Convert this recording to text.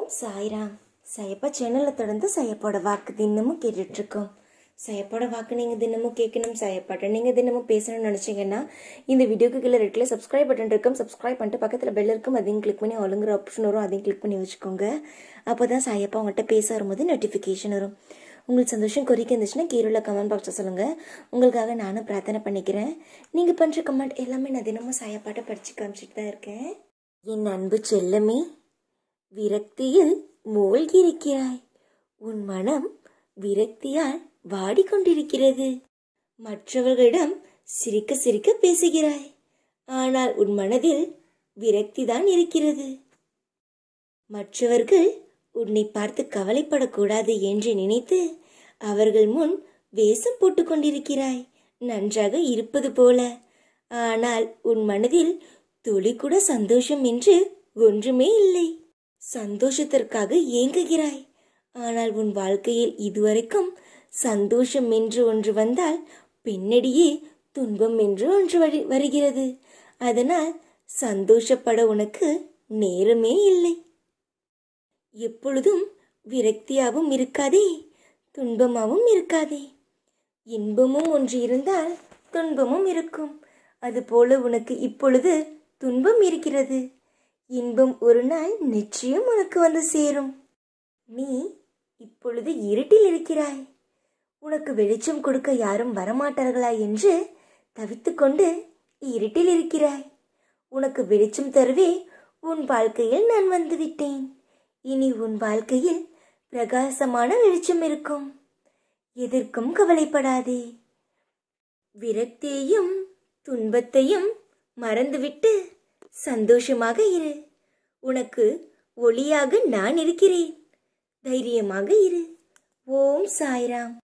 சாய்ராம் சையப்பா சேனலை தொடர்ந்து சையப்போட வாக்கு தினமும் கேட்டுட்ருக்கோம் சையப்போட வாக்கு நீங்கள் தினமும் கேட்கணும் சையப்பாட்ட நீங்கள் தினமும் பேசணும்னு நினச்சிங்கன்னா இந்த வீடியோக்கு கீழே ரெட்டில் சப்ஸ்கிரைப் பட்டன் இருக்கும் சப்ஸ்கிரைப் பண்ணிட்டு பக்கத்தில் பெல் இருக்கும் அதையும் கிளிக் பண்ணி ஆளுங்கிற ஆப்ஷன் வரும் அதையும் கிளிக் பண்ணி வச்சுக்கோங்க அப்போ தான் சாயப்பா உங்கள்கிட்ட பேச வரும்போது நோட்டிஃபிகேஷன் வரும் உங்களுக்கு சந்தோஷம் குறிக்க இருந்துச்சுன்னா கீழே கமெண்ட் பாக்ஸில் சொல்லுங்கள் உங்களுக்காக நானும் பிரார்த்தனை பண்ணிக்கிறேன் நீங்கள் பண்ணுற கமெண்ட் எல்லாமே நான் தினமும் சாயப்பாட்டை படித்து காமிச்சிட்டு தான் இருக்கேன் என் அன்பு செல்லமே விரக்தியில் மூழ்கியிருக்கிறாய் உன் மனம் விரக்தியால் வாடிக்கொண்டிருக்கிறது மற்றவர்களிடம் சிரிக்க சிரிக்க பேசுகிறாய் ஆனால் உன் மனதில் விரக்திதான் இருக்கிறது மற்றவர்கள் உன்னை பார்த்து கவலைப்படக்கூடாது என்று நினைத்து அவர்கள் முன் வேஷம் போட்டுக் கொண்டிருக்கிறாய் நன்றாக இருப்பது போல ஆனால் உன் மனதில் துளி கூட சந்தோஷம் என்று ஒன்றுமே இல்லை சந்தோஷத்திற்காக ஏங்குகிறாய் ஆனால் உன் வாழ்க்கையில் இதுவரைக்கும் சந்தோஷம் என்று ஒன்று வந்தால் பின்னடியே துன்பம் என்று ஒன்று வரு- வருகிறது அதனால் சந்தோஷப்பட உனக்கு நேரமே இல்லை எப்பொழுதும் விரக்தியாகவும் இருக்காதே துன்பமாகவும் இருக்காதே இன்பமும் ஒன்று இருந்தால் துன்பமும் இருக்கும் அதுபோல உனக்கு இப்பொழுது துன்பம் இருக்கிறது இன்பம் ஒரு நாள் நிச்சயம் உனக்கு வந்து சேரும் நீ இப்பொழுது இருட்டில் இருக்கிறாய் உனக்கு வெளிச்சம் கொடுக்க யாரும் வரமாட்டார்களா என்று தவித்துக்கொண்டு இருட்டில் இருக்கிறாய் உனக்கு வெளிச்சம் தருவே உன் வாழ்க்கையில் நான் வந்துவிட்டேன் இனி உன் வாழ்க்கையில் பிரகாசமான வெளிச்சம் இருக்கும் எதற்கும் கவலைப்படாதே விரக்தியையும் துன்பத்தையும் மறந்துவிட்டு சந்தோஷமாக இரு உனக்கு ஒளியாக நான் இருக்கிறேன் தைரியமாக இரு ஓம் சாய்ராம்